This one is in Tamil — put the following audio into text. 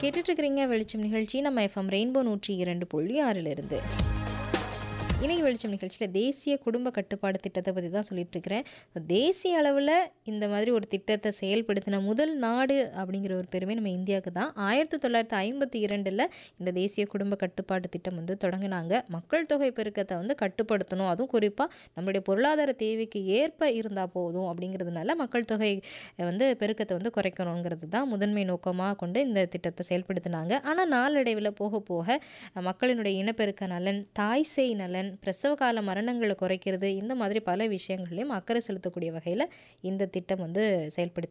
கேட்டுட்டு இருக்கிறீங்க வெளிச்சம் நிகழ்ச்சி நம்ம எஃப்எம் ரெயின்போ நூற்றி இரண்டு புள்ளி ஆறிலிருந்து இணை வெளிச்சம் நிகழ்ச்சியில் தேசிய குடும்ப கட்டுப்பாடு திட்டத்தை பற்றி தான் சொல்லிட்டு இருக்கிறேன் தேசிய அளவில் இந்த மாதிரி ஒரு திட்டத்தை செயல்படுத்தின முதல் நாடு அப்படிங்கிற ஒரு பெருமை நம்ம இந்தியாவுக்கு தான் ஆயிரத்தி தொள்ளாயிரத்தி ஐம்பத்தி இரண்டில் இந்த தேசிய குடும்ப கட்டுப்பாடு திட்டம் வந்து தொடங்கினாங்க மக்கள் தொகை பெருக்கத்தை வந்து கட்டுப்படுத்தணும் அதுவும் குறிப்பாக நம்மளுடைய பொருளாதார தேவைக்கு ஏற்ப இருந்தால் போதும் அப்படிங்கிறதுனால மக்கள் தொகை வந்து பெருக்கத்தை வந்து குறைக்கணுங்கிறது தான் முதன்மை நோக்கமாக கொண்டு இந்த திட்டத்தை செயல்படுத்தினாங்க ஆனால் நாளடைவில் போக போக மக்களினுடைய இனப்பெருக்க நலன் தாய் சேய் நலன் பிரசவ கால மரணங்களை குறைக்கிறது இந்த மாதிரி பல விஷயங்கள்லையும் அக்கறை செலுத்தக்கூடிய வகையில் இந்த திட்டம் வந்து செயல்படுத்தி